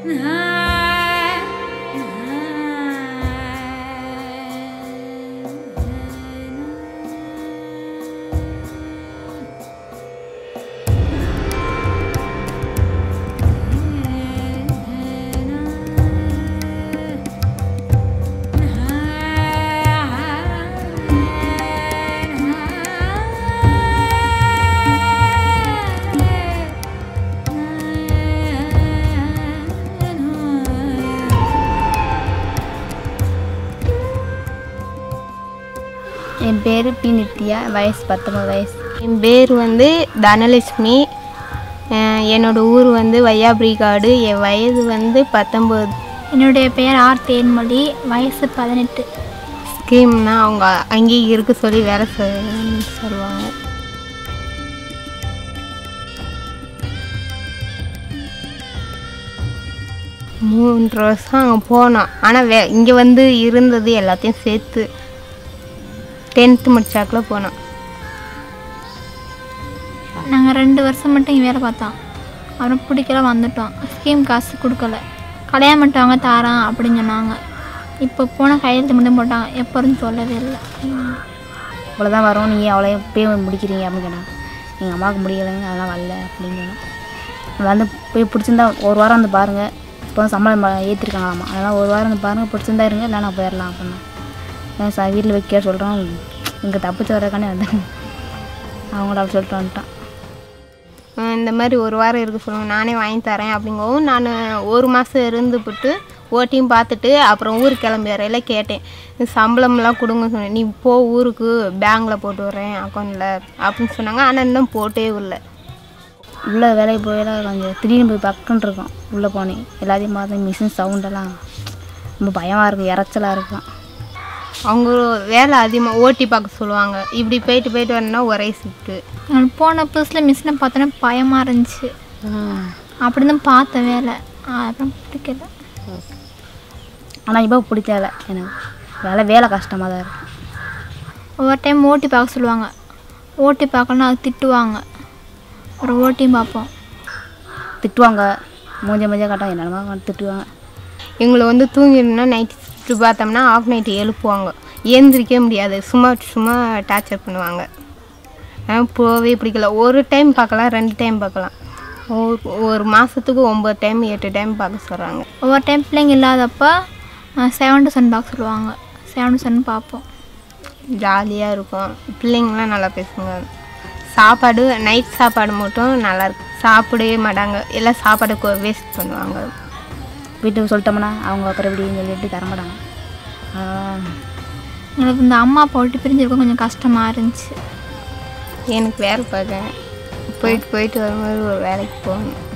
என் பேர் பி நித்யா வயசு பத்தொம்பது வயசு என் பேர் வந்து தனலட்சுமி அஹ் என்னோட ஊர் வந்து வையாபுரிக்காடு என் வயது வந்து பத்தொம்பது என்னுடைய பெயர் ஆர் தேன்மொழி வயசு பதினெட்டு ஸ்கீம்னா அவங்க அங்கேயே இருக்க சொல்லி வேலை செய்யணும்னு சொல்லுவாங்க மூன்று வருஷம் அங்கே போனோம் ஆனால் வே இங்கே வந்து இருந்தது எல்லாத்தையும் சேர்த்து டென்த்து முடிச்சாக்குல போனோம் நாங்கள் ரெண்டு வருஷம் மட்டும் இங்கே வேலை பார்த்தோம் அப்புறம் பிடிக்கல வந்துட்டோம் ஸ்கீம் காசு கொடுக்கல கல்யாணம் பண்ணிட்டவங்க தாரான் அப்படின்னு சொன்னாங்க இப்போ போனால் கையெழுத்து மட்டும் போட்டாங்க எப்போ இருந்து சொல்லவே இல்லை இவ்வளோதான் வரும் நீங்கள் அவ்வளோ போய் முடிக்கிறீங்க அப்படின்னு சொன்னாங்க எங்கள் அம்மாவுக்கு முடியலைங்க அதெல்லாம் வரல அப்படின்னு சொன்னேன் வந்து போய் பிடிச்சிருந்தா ஒரு வாரம் வந்து பாருங்கள் இப்போ வந்து சம்பளம் ஏற்றிருக்காங்களாமா அதனால் ஒரு வாரம் வந்து பாருங்கள் பிடிச்சிருந்தா இருங்க இல்லை நான் போயிடலாம் அப்படின்னா ஏன் சார் வீட்டில் வைக்க சொல்கிறோம் இங்கே தப்பிச்சு வரக்கானே வந்தேன் அவங்கள அப்படி சொல்லிட்டு வந்துட்டான் அஹ் இந்த மாதிரி ஒரு வாரம் இருக்க சொல்லுங்க நானே வாங்கி தரேன் அப்படிங்கவும் நான் ஒரு மாதம் இருந்துபிட்டு ஓட்டியும் பார்த்துட்டு அப்புறம் ஊருக்கு கிளம்பி வரையில கேட்டேன் இது சம்பளம்லாம் கொடுங்க சொன்னேன் நீ போ ஊருக்கு பேங்க்கில் போட்டு வரேன் அக்கௌண்ட்டில் அப்படின்னு சொன்னாங்க ஆனால் இன்னும் போட்டே இல்லை உள்ளே வேலைக்கு போயில கொஞ்சம் திடீர்னு போய் பக்கம்னு இருக்கும் உள்ளே போனேன் எல்லாத்தையும் பார்த்து மிஷின் சவுண்டெல்லாம் ரொம்ப பயமாக இருக்கும் இறைச்சலாக இருக்கும் அவங்க வேலை அதிகமாக ஓட்டி பார்க்க சொல்லுவாங்க இப்படி போயிட்டு போயிட்டு வரணும்னா ஒரே ஷிஃப்ட்டு நான் போன புதுசில் மிஷினை பார்த்தோன்னே பயமாக இருந்துச்சு அப்படி தான் பார்த்த வேலை அப்புறம் பிடிக்கல ஆனால் இப்போ பிடிக்கல எனக்கு வேலை வேலை கஷ்டமாக தான் இருக்கும் ஒவ்வொரு டைம் ஓட்டி பார்க்க சொல்லுவாங்க ஓட்டி பார்க்கலன்னா அது திட்டுவாங்க அப்புறம் ஓட்டியும் பார்ப்போம் திட்டுவாங்க மூஞ்ச மூஞ்ச காட்டும் என்னென்னமா திட்டுவாங்க எங்களை வந்து தூங்கிடணும்னா நைட் ஷிஃப்ட்டு பார்த்தோம்னா ஆஃப் நைட் எழுப்புவாங்க ஏந்திரிக்கவே முடியாது சும்மா சும்மா டார்ச்சர் பண்ணுவாங்க ஆனால் போகவே பிடிக்கல ஒரு டைம் பார்க்கலாம் ரெண்டு டைம் பார்க்கலாம் ஒரு ஒரு மாதத்துக்கு ஒம்பது டைம் எட்டு டைம் பார்க்க சொல்கிறாங்க ஒவ்வொரு டைம் பிள்ளைங்க இல்லாதப்போ செவன் டு செவன் பார்க்க சொல்லுவாங்க செவன் டு செவன் பார்ப்போம் ஜாலியாக இருக்கும் பிள்ளைங்களாம் நல்லா பேசுங்க சாப்பாடு நைட் சாப்பாடு மட்டும் நல்லா இருக்கு சாப்பிடவே மாட்டாங்க எல்லாம் சாப்பாடு வேஸ்ட் பண்ணுவாங்க வீட்டுக்கு சொல்லிட்டோம்னா அவங்க அப்புறம் இப்படின்னு சொல்லிட்டு தரமாட்டாங்க அதனால் எங்களுக்கு இந்த அம்மா அப்பா விட்டு பிரிஞ்சிருக்க கொஞ்சம் கஷ்டமாக இருந்துச்சு எனக்கு வேலை பார்க்கேன் போயிட்டு போயிட்டு வரும்போது ஒரு வேலைக்கு போகணும்